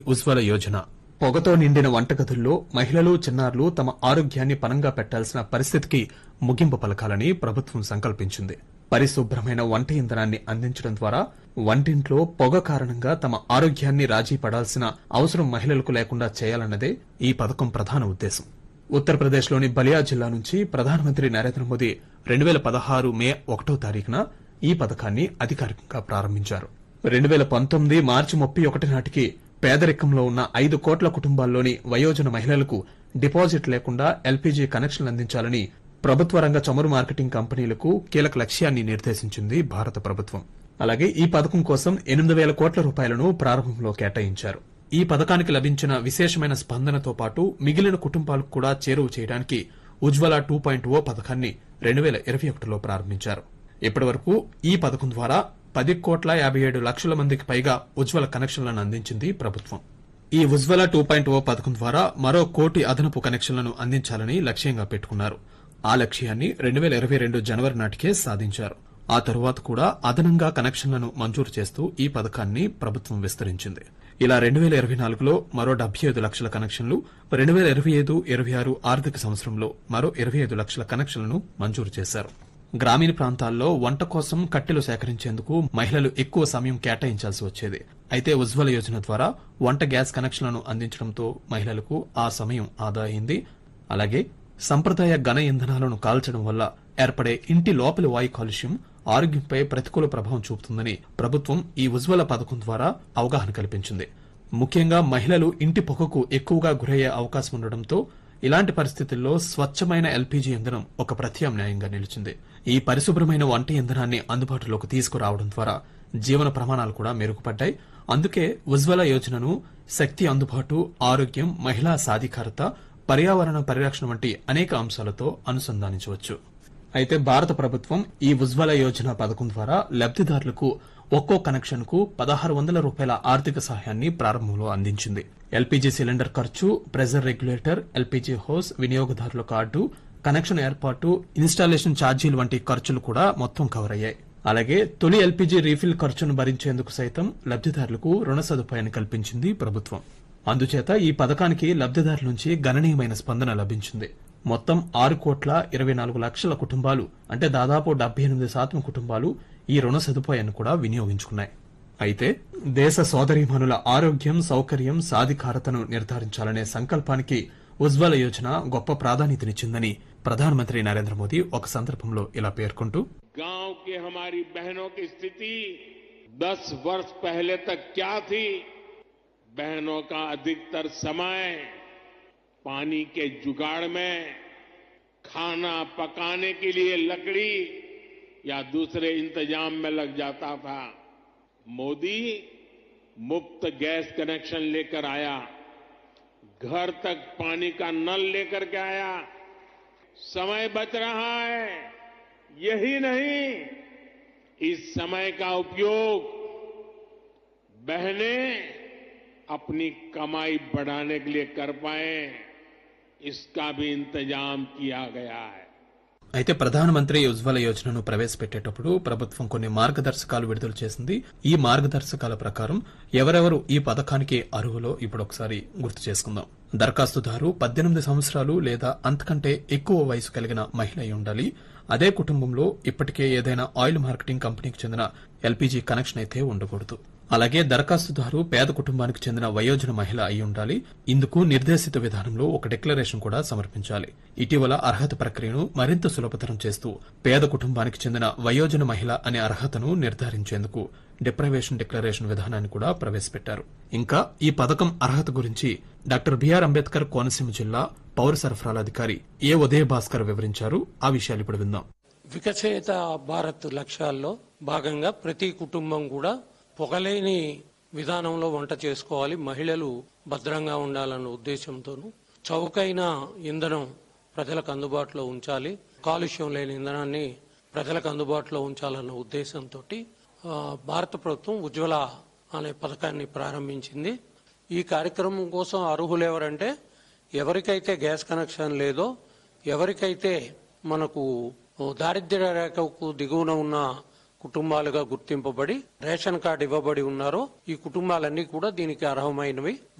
ఉజ్వల యోజన పొగతో నిండిన వంటగదుల్లో మహిళలు చిన్నారులు తమ ఆరోగ్యాన్ని పనంగా పెట్టాల్సిన పరిస్థితికి ముగింపు పలకాలని ప్రభుత్వం సంకల్పించింది పరిశుభ్రమైన వంట ఇంధనాన్ని అందించడం ద్వారా వంటింట్లో పొగ కారణంగా తమ ఆరోగ్యాన్ని రాజీ పడాల్సిన అవసరం మహిళలకు లేకుండా చేయాలన్నదే ఈ పథకం ప్రధాన ఉద్దేశం ఉత్తరప్రదేశ్లోని బలియా జిల్లా నుంచి ప్రధానమంత్రి నరేంద్ర మోదీ రెండు వేల పదహారు మే ఒకటో తారీఖున ఈ పథకాన్ని అధికారికంగా ప్రారంభించారు రెండు వేల పంతొమ్మిది మార్చి ముప్పై ఒకటి నాటికి పేదరికంలో ఉన్న ఐదు కోట్ల కుటుంబాల్లోని వయోజన మహిళలకు డిపాజిట్ లేకుండా ఎల్పీజీ కనెక్షన్లు అందించాలని ప్రభుత్వ రంగ చమురు మార్కెటింగ్ కంపెనీలకు కీలక లక్ష్యాన్ని నిర్దేశించింది భారత ప్రభుత్వం అలాగే ఈ పథకం కోసం ఎనిమిది వేల కోట్ల రూపాయలను ప్రారంభంలో కేటాయించారు ఈ పథకానికి లభించిన విశేషమైన స్పందనతో పాటు మిగిలిన కుటుంబాలకు కూడా చేరువ చేయడానికి ఉజ్వల టూ పాయింట్ ఓ పథకాన్ని రెండు వేల ఇరవై ఒకటిలో ప్రారంభించారు ఇప్పటి వరకు ఈ పథకం ద్వారా పది కోట్ల యాభై ఏడు లక్షల మందికి పైగా ఉజ్వల కనెక్షన్లను అందించింది ప్రభుత్వం ఈ ఉజ్వల టూ పాయింట్ ఓ పథకం ద్వారా మరో కోటి అదనపు కనెక్షన్లను అందించాలని లక్ష్యంగా పెట్టుకున్నారు ఆ లక్ష్యాన్ని రెండు వేల ఇరవై రెండు జనవరి నాటికే సాధించారు ఆ తరువాత కూడా అదనంగా కనెక్షన్లను మంజూరు చేస్తూ ఈ పథకాన్ని ప్రభుత్వం విస్తరించింది ఇలా రెండు వేల ఇరవై నాలుగులో మరో డెబ్బై ఐదు లక్షల కనెక్షన్లు రెండు వేల ఇరవై ఐదు ఇరవై ఆరు ఆర్థిక సంవత్సరంలో మరో ఇరవై ఐదు లక్షల కనెక్షన్లను మంజూరు చేశారు గ్రామీణ ప్రాంతాల్లో వంట కోసం కట్టెలు సేకరించేందుకు మహిళలు ఎక్కువ సమయం కేటాయించాల్సి వచ్చేది అయితే ఉజ్వల యోజన ద్వారా వంట గ్యాస్ కనెక్షన్లను అందించడంతో మహిళలకు ఆ సమయం ఆదా అయింది అలాగే సంప్రదాయ ఘన ఇంధనాలను కాల్చడం వల్ల ఏర్పడే ఇంటి లోపలి వాయు కాలుష్యం ఆరోగ్యంపై ప్రతికూల ప్రభావం చూపుతుందని ప్రభుత్వం ఈ ఉజ్వల పథకం ద్వారా అవగాహన కల్పించింది ముఖ్యంగా మహిళలు ఇంటి పొగకు ఎక్కువగా గురయ్యే అవకాశం ఉండడంతో ఇలాంటి పరిస్థితుల్లో స్వచ్ఛమైన ఎల్పీజీ ఇంధనం ఒక ప్రత్యామ్నాయంగా నిలిచింది ఈ పరిశుభ్రమైన వంట ఇంధనాన్ని అందుబాటులోకి తీసుకురావడం ద్వారా జీవన ప్రమాణాలు కూడా మెరుగుపడ్డాయి అందుకే ఉజ్వల యోజనను శక్తి అందుబాటు ఆరోగ్యం మహిళా సాధికారత పర్యావరణ పరిరక్షణ వంటి అనేక అంశాలతో అనుసంధానించవచ్చు అయితే భారత ప్రభుత్వం ఈ ఉజ్వల యోజన పథకం ద్వారా లబ్దిదారులకు ఒక్కో కనెక్షన్ కు పదహారు వందల రూపాయల ఆర్థిక సహాయాన్ని ప్రారంభంలో అందించింది ఎల్పీజీ సిలిండర్ ఖర్చు ప్రెజర్ రెగ్యులేటర్ ఎల్పీజీ హోస్ వినియోగదారుల కార్డు కనెక్షన్ ఏర్పాటు ఇన్స్టాలేషన్ ఛార్జీలు వంటి ఖర్చులు కూడా మొత్తం కవర్ అయ్యాయి అలాగే తొలి ఎల్పీజీ రీఫిల్ ఖర్చును భరించేందుకు సైతం లబ్దిదారులకు రుణ సదుపాయాన్ని కల్పించింది ప్రభుత్వం అందుచేత ఈ పథకానికి లబ్దిదారుల నుంచి గణనీయమైన స్పందన లభించింది మొత్తం ఆరు కోట్ల ఇరవై నాలుగు లక్షల కుటుంబాలు అంటే దాదాపు డెబ్బై ఎనిమిది శాతం కుటుంబాలు ఈ రుణ సదుపాయాన్ని కూడా వినియోగించుకున్నాయి అయితే దేశ సోదరీమణుల ఆరోగ్యం సౌకర్యం సాధికారతను నిర్ధారించాలనే సంకల్పానికి ఉజ్వల యోజన గొప్ప ప్రాధాన్యతనిచ్చిందని ప్రధానమంత్రి నరేంద్ర మోదీ ఒక సందర్భంలో ఇలా పేర్కొంటూ गांव के हमारी बहनों की स्थिति 10 वर्ष पहले तक क्या थी बहनों का अधिकतर समय पानी के जुगाड़ में खाना पकाने के लिए लकड़ी या दूसरे इंतजाम में लग जाता था मोदी मुफ्त गैस कनेक्शन लेकर आया घर तक पानी का नल लेकर के आया समय बच रहा है यही नहीं इस समय का उपयोग बहनें अपनी कमाई बढ़ाने के लिए कर पाए इसका भी इंतजाम किया गया है అయితే ప్రధానమంత్రి ఉజ్వల యోజనను ప్రవేశపెట్టేటప్పుడు ప్రభుత్వం కొన్ని మార్గదర్శకాలు విడుదల చేసింది ఈ మార్గదర్శకాల ప్రకారం ఎవరెవరు ఈ పథకానికి అర్హులో ఇప్పుడు ఒకసారి గుర్తు చేసుకుందాం దరఖాస్తుదారు పద్దెనిమిది సంవత్సరాలు లేదా అంతకంటే ఎక్కువ వయసు కలిగిన మహిళ అయి ఉండాలి అదే కుటుంబంలో ఇప్పటికే ఏదైనా ఆయిల్ మార్కెటింగ్ కంపెనీకి చెందిన ఎల్పీజీ కనెక్షన్ అయితే ఉండకూడదు అలాగే దరఖాస్తుదారు పేద కుటుంబానికి చెందిన వయోజన మహిళ అయి ఉండాలి ఇందుకు నిర్దేశిత విధానంలో ఒక డిక్లరేషన్ కూడా సమర్పించాలి ఇటీవల అర్హత ప్రక్రియను మరింత సులభతరం చేస్తూ పేద కుటుంబానికి చెందిన వయోజన మహిళ అనే అర్హతను నిర్ధారించేందుకు డిప్రైవేషన్ డిక్లరేషన్ విధానాన్ని కూడా ప్రవేశపెట్టారు ఇంకా ఈ పథకం అర్హత గురించి డాక్టర్ బిఆర్ అంబేద్కర్ కోనసీమ జిల్లా పౌర సరఫరాల అధికారి ఏ ఉదయ భాస్కర్ వివరించారు ఆ విషయాలు ఇప్పుడు విందాం వికసిత భారత్ లక్ష్యాల్లో భాగంగా ప్రతి కుటుంబం కూడా పొగలేని విధానంలో వంట చేసుకోవాలి మహిళలు భద్రంగా ఉండాలన్న ఉద్దేశంతోనూ చౌకైన ఇంధనం ప్రజలకు అందుబాటులో ఉంచాలి కాలుష్యం లేని ఇంధనాన్ని ప్రజలకు అందుబాటులో ఉంచాలన్న ఉద్దేశంతో భారత ప్రభుత్వం ఉజ్వల అనే పథకాన్ని ప్రారంభించింది ఈ కార్యక్రమం కోసం అర్హులు ఎవరంటే ఎవరికైతే గ్యాస్ కనెక్షన్ లేదో ఎవరికైతే మనకు దారిద్ర్య రేఖకు దిగువన ఉన్న కుటుంబాలుగా గుర్తింపబడి రేషన్ కార్డు ఇవ్వబడి ఉన్నారో ఈ కుటుంబాలన్నీ కూడా దీనికి అర్హమైనవి